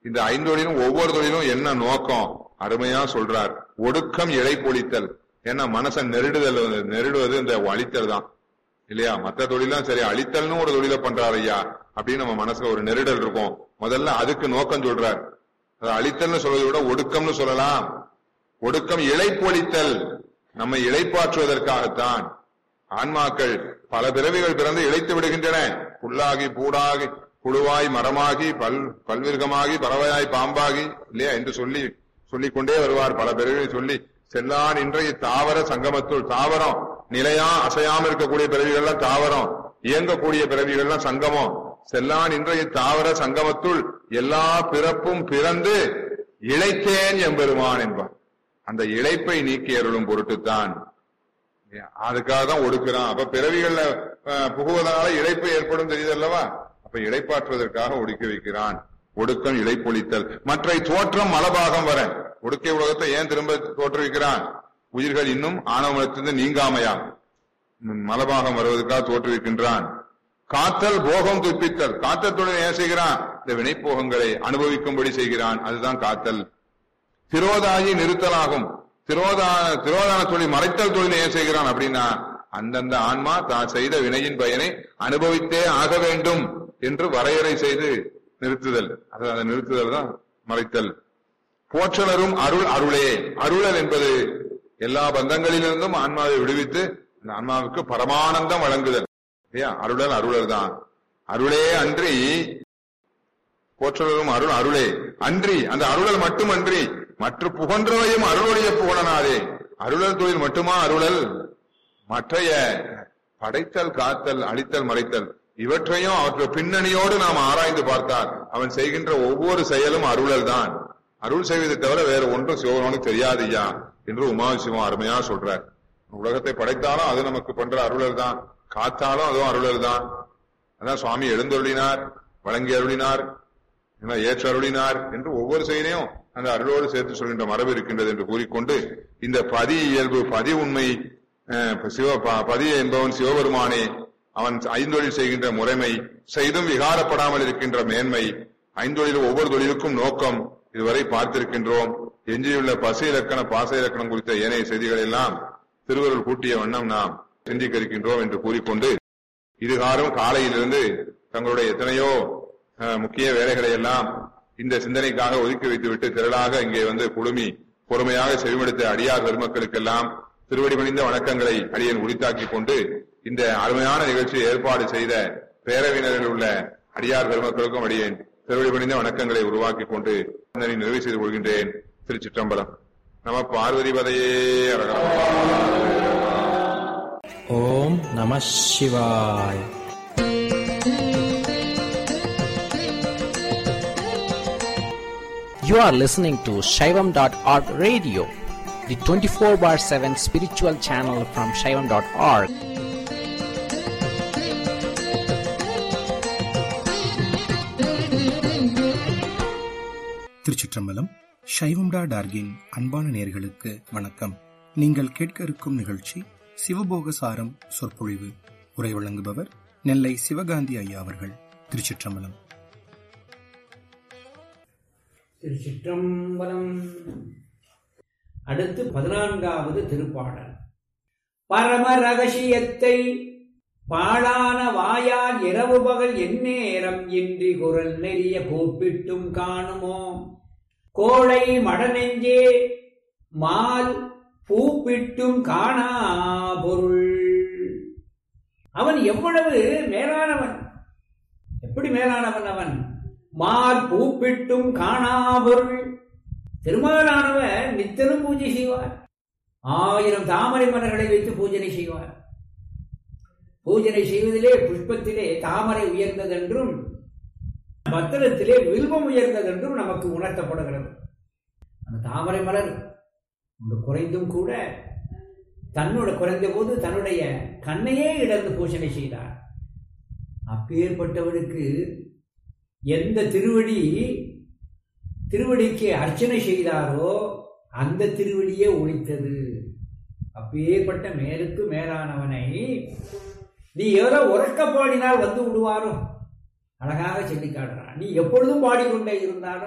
இந்த ஐந்தொழிலும் ஒவ்வொரு தொழிலும் என்ன நோக்கம் அருமையா சொல்றார் ஒடுக்கம் இழைப்பொழித்தல் ஏன்னா மனசை நெருடுதல் வந்து- நெருடுவது இந்த அழித்தல் தான் இல்லையா மத்த தொழிலாம் சரி அழித்தல்னு ஒரு தொழிலை பண்றாரு ஐயா அப்படின்னு நம்ம மனசுல ஒரு நெருடல் இருக்கும் முதல்ல அதுக்கு நோக்கம் சொல்றார் அது அழித்தல்னு சொல்வதை விட ஒடுக்கம்னு சொல்லலாம் ஒடுக்கம் இழைப்பொழித்தல் நம்மை இழைப்பாற்றுவதற்காகத்தான் ஆன்மாக்கள் பல பிறவிகள் பிறந்து இழைத்து விடுகின்றன புல்லாகி பூடாகி புழுவாய் மரமாகி பல் பல்விருகமாகி பறவையாய் பாம்பாகி இல்லையா என்று சொல்லி சொல்லிக் கொண்டே வருவார் பல பிறவிகளை சொல்லி செல்லான் இன்றைய தாவர சங்கமத்துள் தாவரம் நிலையா அசையாம இருக்கக்கூடிய பிறவிகள்லாம் தாவரம் இயங்கக்கூடிய பிறவிகள்லாம் சங்கமம் செல்லான் இன்றைய தாவர சங்கமத்துள் எல்லா பிறப்பும் பிறந்து இழைத்தேன் எம்பெருமான் என்பார் அந்த இழைப்பை நீக்கி அருளும் பொருட்டுத்தான் அதுக்காக தான் ஒடுக்குறான் அப்ப பிறவிகள்ல அஹ், புகுவதனால இழைப்பு ஏற்படும் தெரியுது அல்லவா அப்ப இழைப்பாற்றுவதற்காக ஒடுக்கி வைக்கிறான் ஒடுக்கம் இழைப்பொழித்தல் மற்ற தோற்றம் மலபாகம் வர ஒடுக்கை உலகத்தை ஏன் திரும்ப தோற்றுவிக்கிறான் உயிர்கள் இன்னும் ஆணவத்திலிருந்து நீங்காமையா ம், மலபாகம் வருவதற்காக தோற்றுவிக்கின்றான் காத்தல் போகம் துப்பித்தல் காத்தல் தொழில் ஏன் செய்கிறான் இந்த வினைப்போகங்களை அனுபவிக்கும்படி செய்கிறான் அதுதான் காத்தல் திரோதாயி நிறுத்தலாகும் திரோதா திரோதான தொழில் மறைத்தல் தொழில் ஏன் செய்கிறான் அப்படின்னா அந்தந்த ஆன்மா தான் செய்த வினையின் பயனை அனுபவித்தே ஆக வேண்டும் என்று வரையறை செய்து நிறுத்துதல் அது அந்த நிறுத்துதல் தான் மறைத்தல் போற்றலரும் அருள் அருளே அருளல் என்பது எல்லா பந்தங்களிலிருந்தும் ஆன்மாவை விடுவித்து அந்த ஆன்மாவுக்கு பரமானந்தம் வழங்குதல் இல்லையா அருளல் அருளர் தான் அருளே அன்றி போற்றலும் அருள் அருளே அன்றி அந்த அருளல் மட்டுமன்றி மற்ற புகன்றவையும் அருளுடைய புகழனாதே அருளல் தொழில் மட்டுமா அருளல் மற்றைய படைத்தல் காத்தல் அழித்தல் மறைத்தல் இவற்றையும் அவற்றை பின்னணியோடு நாம் ஆராய்ந்து பார்த்தால் அவன் செய்கின்ற ஒவ்வொரு செயலும் அருளல் தான் அருள் செய்வதை தவிர வேற ஒன்றும் சிவபெருமானுக்கு தெரியாது ஐயா என்று உமாசிவம் அருமையா சொல்றார் உலகத்தை படைத்தாலும் அது நமக்கு பண்ற அருளல் தான் காத்தாலும் அதுவும் அருளல் தான் அதான் சுவாமி எழுந்தருளினார் வழங்கி அருளினார் என்ன ஏற்று அருளினார் என்று ஒவ்வொரு செயலையும் அந்த அருளோடு சேர்த்து சொல்கின்ற மரபு இருக்கின்றது என்று கூறிக்கொண்டு இந்த பதி இயல்பு பதி உண்மை அஹ், சிவ ப- பதி என்பவன் சிவபெருமானே அவன் ஐந்தொழில் செய்கின்ற முறைமை செய்தும் விகாரப்படாமல் இருக்கின்ற மேன்மை ஐந்தொழில் ஒவ்வொரு தொழிலுக்கும் நோக்கம் இதுவரை பார்த்திருக்கின்றோம் எஞ்சியுள்ள பசு இலக்கண பாச இலக்கணம் குறித்த ஏனைய செய்திகள் எல்லாம் திருவருள் கூட்டிய வண்ணம் நாம் சிந்திக்க இருக்கின்றோம் என்று கூறிக்கொண்டு இதுகாரும் காலையிலிருந்து தங்களுடைய எத்தனையோ அஹ், முக்கிய வேலைகளை எல்லாம் இந்த சிந்தனைக்காக ஒதுக்கி வைத்துவிட்டு திரளாக இங்கே வந்து குழுமி பொறுமையாக செவிமடுத்த அடியார் பெருமக்களுக்கெல்லாம் திருவடி பணிந்த வணக்கங்களை அடியேன் உரித்தாக்கிக் கொண்டு இந்த அருமையான நிகழ்ச்சியை ஏற்பாடு செய்த பேரவையினரில் உள்ள அடியார் பெருமக்களுக்கும் அடியேன் திருவடி பணிந்த வணக்கங்களை உருவாக்கிக் கொண்டு சிந்தனை நிறைவு செய்து கொள்கின்றேன் திருச்சிற்றம்பலம் நம பார்வதி பதையே ஓம் நம சிவாய் You are listening to Shaivam.org radio, the 24 bar 7 spiritual channel from Shaivam.org. திருச்சிற்றம்பலம் சைவம்டா டார்கின் அன்பான நேர்களுக்கு வணக்கம் நீங்கள் கேட்க இருக்கும் நிகழ்ச்சி சிவபோக சாரம் சொற்பொழிவு உரை வழங்குபவர் நெல்லை சிவகாந்தி ஐயா அவர்கள் திருச்சிற்றம்பலம் திருச்சிற்றம்பலம் அடுத்து பதினான்காவது திருப்பாடல் பரம ரகசியத்தை பாழான வாயால் இரவு பகல் எந்நேரம் இன்றி குரல் நெறிய கூப்பிட்டும் காணுமோ கோழை மடநெஞ்சே மால் பூப்பிட்டும் காணா பொருள் அவன் எவ்வளவு மேலானவன் எப்படி மேலானவன் அவன் மால் பூப்பிட்டும் காணாபொருள் திருமாலானவர் நித்தனும் பூஜை செய்வார் ஆயிரம் தாமரை மலர்களை வைத்து பூஜனை செய்வார் பூஜனை செய்வதிலே புஷ்பத்திலே தாமரை உயர்ந்ததென்றும் பத்திரத்திலே வில்வம் உயர்ந்ததென்றும் நமக்கு உணர்த்தப்படுகிறது அந்த தாமரை மலர் ஒன்று குறைந்தும் கூட தன்னோட குறைந்த போது தன்னுடைய கண்ணையே இழந்து பூஜனை செய்தார் அப்பேற்பட்டவனுக்கு எந்த திருவடி திருவடிக்கு அர்ச்சனை செய்தாரோ அந்த திருவடியே ஒழித்தது அப்பேற்பட்ட மேலுக்கு மேலானவனை நீ ஏதோ உறக்க பாடினால் வந்து விடுவாரோ அழகாக சொல்லி காட்டுறான் நீ எப்பொழுதும் பாடிக்கொண்டே இருந்தாலும்